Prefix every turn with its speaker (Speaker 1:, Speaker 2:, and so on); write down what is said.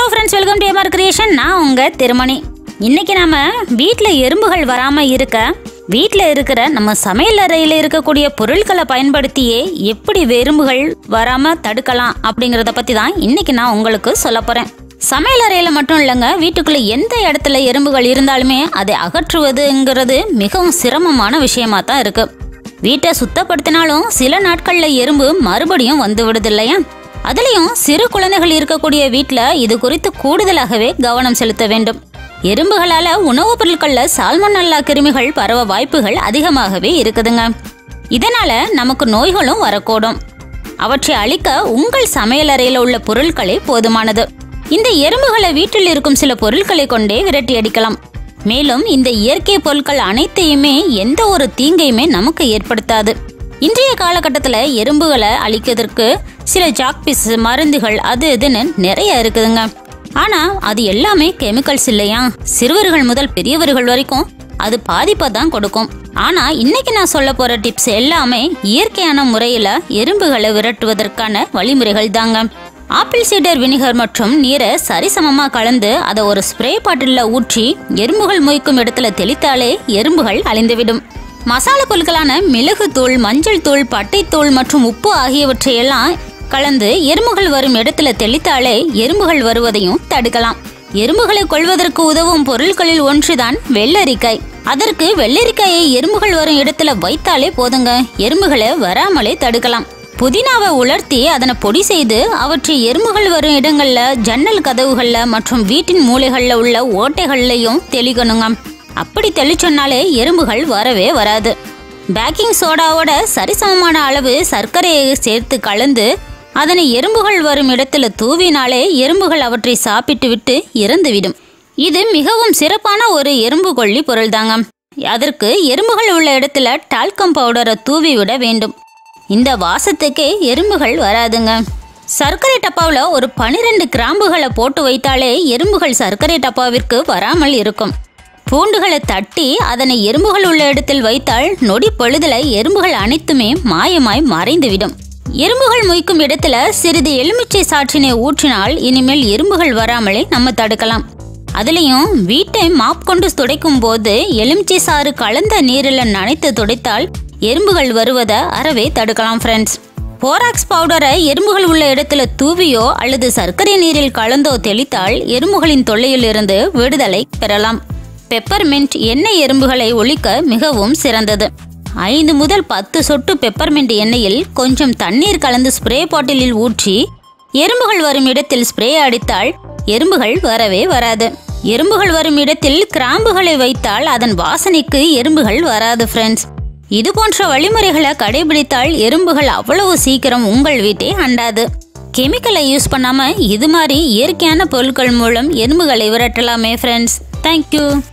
Speaker 1: friends welcome to MR creation நான் உங்க திருமணி இன்னைக்கு நாம வீட்டில் எறும்புகள் வராம இருக்க வீட்டில் இருக்கிற நம்ம சமையல் அறையில் இருக்கக்கூடிய பொருட்களை பயன்படுத்தியே எப்படி எறும்புகள் வராம தடுக்கலாம் அப்படிங்கிறத பத்தி தான் இன்னைக்கு நான் உங்களுக்கு சொல்ல போறேன் சமையல் அறையில மட்டும் இல்லைங்க வீட்டுக்குள்ள எந்த இடத்துல எறும்புகள் இருந்தாலுமே அதை அகற்றுவதுங்கிறது மிகவும் சிரமமான விஷயமா தான் இருக்கு வீட்டை சுத்தப்படுத்தினாலும் சில நாட்கள்ல எறும்பு மறுபடியும் வந்து விடுது இல்லையா அதுலயும் சிறு குழந்தைகள் இருக்கக்கூடிய வீட்ல இது குறித்து கூடுதலாகவே கவனம் செலுத்த வேண்டும் எறும்புகளால உணவுப் பொருட்கள்ல சால்மனல்லா கிருமிகள் பரவ வாய்ப்புகள் அதிகமாகவே இருக்குதுங்க இதனால நமக்கு நோய்களும் வரக்கூடும் அவற்றை அழிக்க உங்கள் சமையலறையில் உள்ள பொருட்களே போதுமானது இந்த எறும்புகளை வீட்டில் இருக்கும் சில பொருட்களை கொண்டே விரட்டி அடிக்கலாம் மேலும் இந்த இயற்கை பொருட்கள் அனைத்தையுமே எந்த ஒரு தீங்கையுமே நமக்கு ஏற்படுத்தாது இன்றைய காலகட்டத்தில் எறும்புகளை அழிக்கிறதுக்கு சில ஜாக்பிஸ் மருந்துகள் அது இதுன்னு நிறைய இருக்குதுங்க ஆனா அது எல்லாமே கெமிக்கல்ஸ் இல்லையா சிறுவர்கள் முதல் பெரியவர்கள் வரைக்கும் அது பாதிப்பை தான் கொடுக்கும் ஆனா இன்னைக்கு நான் சொல்ல போற டிப்ஸ் எல்லாமே இயற்கையான முறையில எறும்புகளை விரட்டுவதற்கான வழிமுறைகள் தாங்க ஆப்பிள் சீடர் வினிகர் மற்றும் நீரை சரிசமமா கலந்து அதை ஒரு ஸ்ப்ரே பாட்டில்ல ஊற்றி எறும்புகள் மொய்க்கும் இடத்துல தெளித்தாலே எறும்புகள் அழிந்துவிடும் மசாலா பொருட்களான மிளகு தூள் மஞ்சள் தூள் பட்டைத்தூள் மற்றும் உப்பு ஆகியவற்றையெல்லாம் கலந்து எறும்புகள் வரும் இடத்துல தெளித்தாலே எறும்புகள் வருவதையும் தடுக்கலாம் எறும்புகளை கொள்வதற்கு உதவும் பொருட்களில் ஒன்றுதான் வெள்ளரிக்காய் அதற்கு வெள்ளரிக்காயை எறும்புகள் வரும் இடத்துல வைத்தாலே போதுங்க எறும்புகளை வராமலே தடுக்கலாம் புதினாவை உலர்த்தி அதனை பொடி செய்து அவற்றை எறும்புகள் வரும் இடங்கள்ல ஜன்னல் கதவுகள்ல மற்றும் வீட்டின் மூலைகள்ல உள்ள ஓட்டைகள்லையும் தெளிக்கணுங்க அப்படி தெளிச்சொன்னாலே எறும்புகள் வரவே வராது பேக்கிங் சோடாவோட சரிசமமான அளவு சர்க்கரையை சேர்த்து கலந்து அதனை எறும்புகள் வரும் இடத்துல தூவினாலே எறும்புகள் அவற்றை சாப்பிட்டு விட்டு இறந்துவிடும் இது மிகவும் சிறப்பான ஒரு எறும்பு கொல்லி பொருள் தாங்க அதற்கு எறும்புகள் உள்ள இடத்துல டால்கம் பவுடரை தூவி விட வேண்டும் இந்த வாசத்துக்கே எறும்புகள் வராதுங்க சர்க்கரை டப்பாவில் ஒரு பனிரெண்டு கிராம்புகளை போட்டு வைத்தாலே எறும்புகள் சர்க்கரை டப்பாவிற்கு வராமல் இருக்கும் பூண்டுகளை தட்டி அதனை எறும்புகள் உள்ள இடத்தில் வைத்தால் நொடி பொழுதுல எறும்புகள் அனைத்துமே மாயமாய் மறைந்துவிடும் எறும்புகள் மொய்க்கும் இடத்துல சிறிது எலுமிச்சை சாற்றினை ஊற்றினால் இனிமேல் எறும்புகள் வராமலே நம்ம தடுக்கலாம் அதுலேயும் வீட்டை மாப் கொண்டு துடைக்கும் போது எலுமிச்சை சாறு கலந்த நீரில் நனைத்து துடைத்தால் எறும்புகள் வருவதை அறவே தடுக்கலாம் ஃப்ரெண்ட்ஸ் போராக்ஸ் பவுடரை எறும்புகள் உள்ள இடத்துல தூவியோ அல்லது சர்க்கரை நீரில் கலந்தோ தெளித்தால் எறும்புகளின் தொல்லையிலிருந்து விடுதலை பெறலாம் பெப்பர்மெண்ட் எண்ணெய் எறும்புகளை ஒழிக்க மிகவும் சிறந்தது ஐந்து முதல் பத்து சொட்டு பெப்பர்மெண்ட் எண்ணெயில் கொஞ்சம் தண்ணீர் கலந்து ஸ்ப்ரே பாட்டிலில் ஊற்றி எறும்புகள் வரும் இடத்தில் ஸ்ப்ரே அடித்தால் எறும்புகள் வரவே வராது எறும்புகள் வரும் இடத்தில் கிராம்புகளை வைத்தால் அதன் வாசனைக்கு எறும்புகள் வராது ஃப்ரெண்ட்ஸ் இது போன்ற வழிமுறைகளை கடைபிடித்தால் எறும்புகள் அவ்வளவு சீக்கிரம் உங்கள் வீட்டை அண்டாது கெமிக்கலை யூஸ் பண்ணாம இது மாதிரி இயற்கையான பொருட்கள் மூலம் எறும்புகளை விரட்டலாமே ஃப்ரெண்ட்ஸ் தேங்க்யூ